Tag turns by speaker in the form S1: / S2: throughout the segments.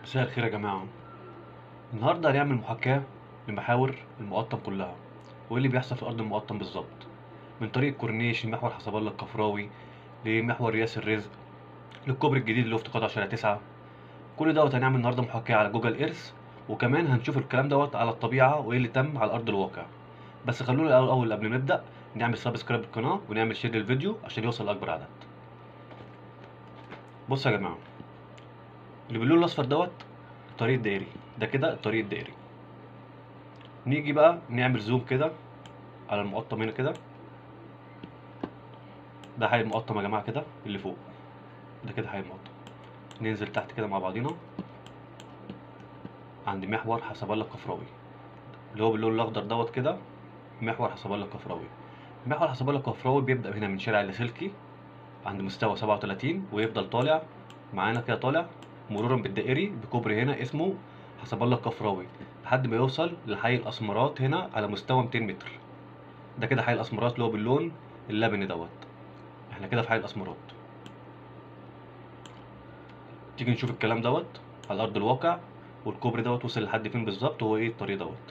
S1: مساء الخير يا جماعة النهاردة هنعمل محاكاة لمحاور المقطم كلها وإيه اللي بيحصل في أرض المقطم بالظبط من طريق كورنيش لمحور حسب الله الكفراوي لمحور رياس الرزق للكوبري الجديد اللي هو في تقاطع شارع تسعة كل دوت هنعمل النهاردة محاكاة على جوجل إيرث وكمان هنشوف الكلام دوت على الطبيعة وإيه اللي تم على أرض الواقع بس خلونا الأول أول قبل ما نبدأ نعمل سبسكرايب للقناة ونعمل شير للفيديو عشان يوصل لأكبر عدد بصوا يا جماعة اللي باللون الأصفر دوت الطريق الدائري ده كده الطريق الدائري نيجي بقى نعمل زوم كده على المقطم هنا كده ده حي المقطم يا جماعه كده اللي فوق ده كده حي المقطم ننزل تحت كده مع بعضينا عند محور حسب الله الكفراوي اللي هو باللون الاخضر دوت كده محور حسب الله الكفراوي محور حسب الله الكفراوي بيبدا هنا من شارع اللاسلكي عند مستوى 37 ويفضل طالع معانا كده طالع مرورا بالدائري بكوبري هنا اسمه حسب الله الكفراوي لحد ما يوصل لحي الاسمرات هنا على مستوى 200 متر ده كده حي الاسمرات اللي هو باللون اللبني دوت احنا كده في حي الاسمرات تيجي نشوف الكلام دوت على ارض الواقع والكوبري دوت وصل لحد فين بالظبط هو ايه الطريق دوت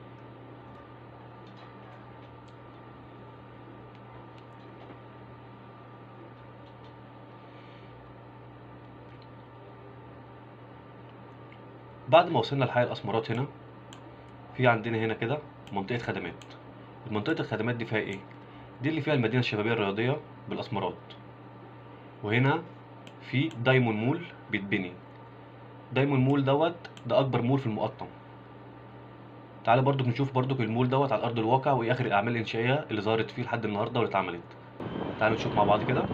S1: بعد ما وصلنا لحي الاسمرات هنا في عندنا هنا كده منطقة خدمات منطقة الخدمات دي فيها ايه؟ دي اللي فيها المدينة الشبابية الرياضية بالاسمرات وهنا في دايمون مول بيتبني دايمون مول دوت ده اكبر مول في المقطم تعالى برضو نشوف برضو المول دوت على ارض الواقع وايه اخر الاعمال الانشائيه اللي ظهرت فيه لحد النهارده واللي اتعملت تعالوا نشوف مع بعض كده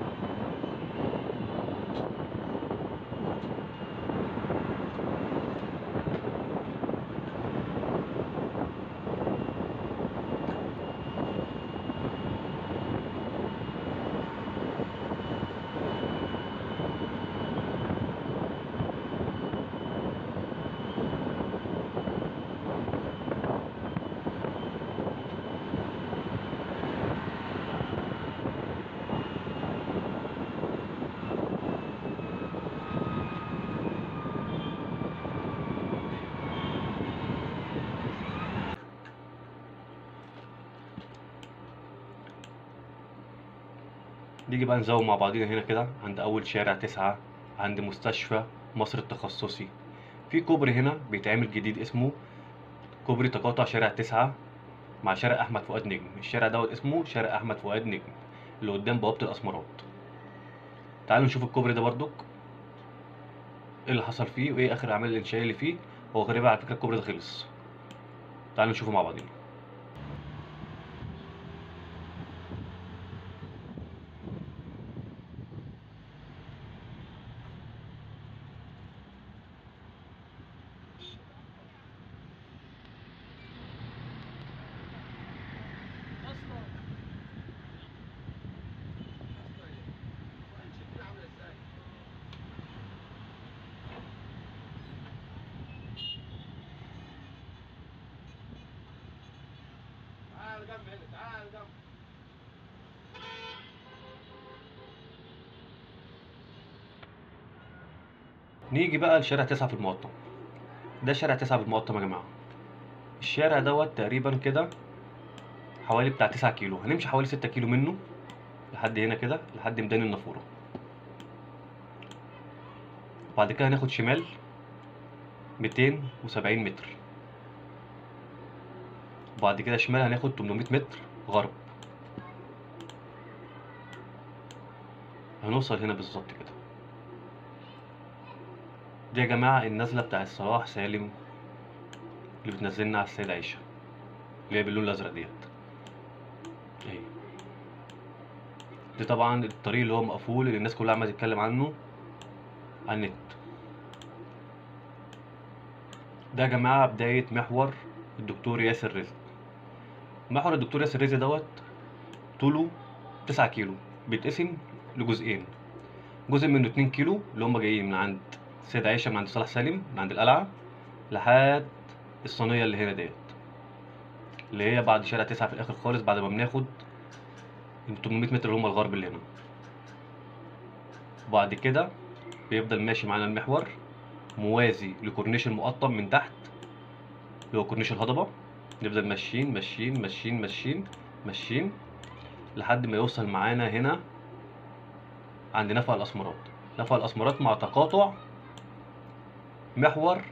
S1: نيجي بقى نزوم مع بعضينا هنا كده عند أول شارع تسعة عند مستشفى مصر التخصصي في كوبري هنا بيتعمل جديد اسمه كوبري تقاطع شارع تسعة مع شارع أحمد فؤاد نجم الشارع دوت اسمه شارع أحمد فؤاد نجم اللي قدام بوابة الأسمرات تعالوا نشوف الكوبري ده برضك ايه اللي حصل فيه وايه آخر الأعمال الإنشائية اللي فيه هو غالبا على فكرة الكوبري ده خلص تعالوا نشوفه مع بعضينا
S2: تعال جنب هنا تعال جنب
S1: نيجي بقى لشارع تسعة في المقطم ده شارع تسعة في المقطم يا جماعة الشارع دوت تقريبا كده حوالي بتاع تسعة كيلو هنمشي حوالي ستة كيلو منه لحد هنا كده لحد ميدان النافورة وبعد كده هناخد شمال ميتين وسبعين متر وبعد كده شمال هناخد تمنمية متر غرب هنوصل هنا بالظبط كده دي يا جماعة النزلة بتاع الصلاح سالم اللي بتنزلنا على السيدة عيشة اللي هي باللون الأزرق ديت اهي دي طبعا الطريق اللي هو مقفول اللي الناس كلها عمالة تتكلم عنه على النت ده يا جماعة بداية محور الدكتور ياسر رزق محور الدكتور ياسر رزق دوت طوله تسعة كيلو بيتقسم لجزئين جزء منه اتنين كيلو اللي هم جايين من عند السيدة عيشة من عند صلاح سالم من عند القلعة لحد الصينية اللي هنا ديت اللي هي بعد شارع تسعة في الآخر خالص بعد ما بناخد ال 800 متر اللي هم الغرب اللي هنا وبعد كده بيفضل ماشي معانا المحور موازي لكورنيش المقطم من تحت اللي هو كورنيش الهضبة نفضل ماشيين ماشيين ماشيين ماشيين ماشيين لحد ما يوصل معانا هنا عند نفق الأسمرات نفق الأسمرات مع تقاطع محور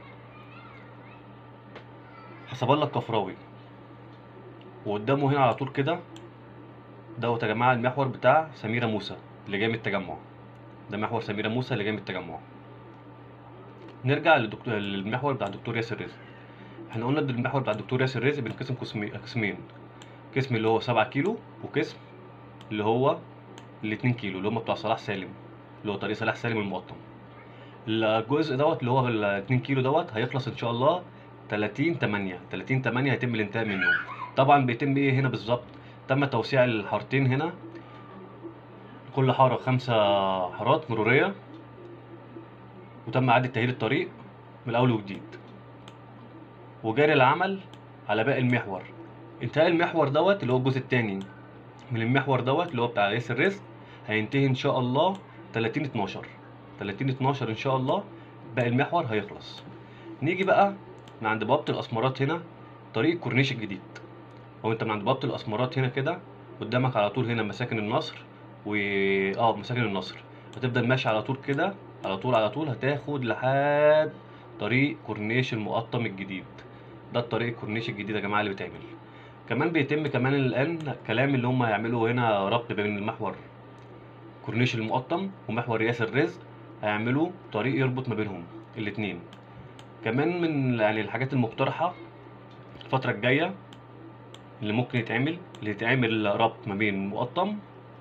S1: حسب الله الكفراوي وقدامه هنا على طول كده دوت يا جماعة المحور بتاع سميرة موسى اللي جاي من التجمع ده محور سميرة موسى اللي جاي من التجمع نرجع للدكتور للمحور بتاع الدكتور ياسر رزق احنا قلنا إن المحور بتاع الدكتور ياسر رزق بينقسم قسمي- قسمين قسم اللي هو 7 كيلو وقسم اللي هو ال 2 كيلو اللي هم بتوع صلاح سالم اللي هو طريق صلاح سالم المقطم الجزء دوت اللي هو ال 2 كيلو دوت هيخلص ان شاء الله 30 8 30 8 هيتم الانتهاء منه طبعا بيتم ايه هنا بالظبط تم توسيع الحارتين هنا كل حارة خمسة حارات مرورية وتم إعادة تأهيل الطريق من الأول وجديد وجاري العمل على باقي المحور انتهاء المحور دوت اللي هو الجزء التاني من المحور دوت اللي هو بتاع ياسر رزق هينتهي إن شاء الله 30 12 30 12 إن شاء الله باقي المحور هيخلص نيجي بقى من عند بوابة الأسمرات هنا طريق الكورنيش الجديد هو انت من عند بوابة الأسمرات هنا كده قدامك على طول هنا مساكن النصر و اه مساكن النصر هتفضل ماشي على طول كده على طول على طول هتاخد لحد طريق كورنيش المقطم الجديد ده الطريق الكورنيش الجديد يا جماعة اللي بيتعمل كمان بيتم كمان الآن كلام اللي هم هيعملوا هنا ربط بين المحور كورنيش المقطم ومحور ياسر رزق هيعملوا طريق يربط ما بينهم الاتنين كمان من يعني الحاجات المقترحة الفترة الجاية اللي ممكن يتعمل اللي يتعمل ربط ما بين المقطم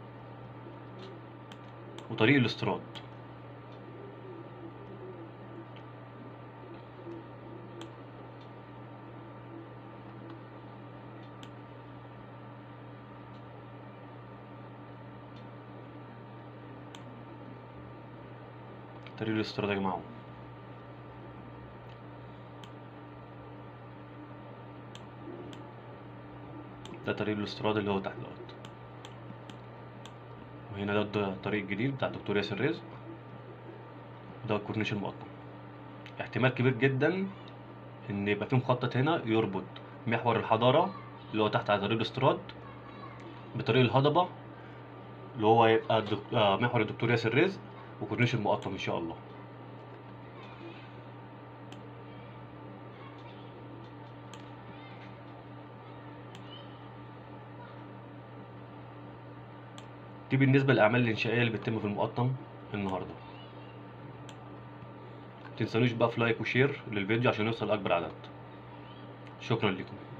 S1: وطريق الاستيراد طريق الاستيراد يا جماعة ده طريق الاستيراد اللي هو تحت دوت وهنا ده الطريق الجديد بتاع الدكتور ياسر رزق ده الكورنيش المقطم احتمال كبير جدا ان يبقى في مخطط هنا يربط محور الحضارة اللي هو تحت على طريق الاستيراد بطريق الهضبة اللي هو يبقى الدك... آه محور الدكتور ياسر رزق وكورنيش المقطم ان شاء الله دي بالنسبة للأعمال الإنشائية اللي بتتم في المقطم النهاردة متنسانوش بقى في لايك وشير للفيديو عشان يوصل لأكبر عدد شكرا لكم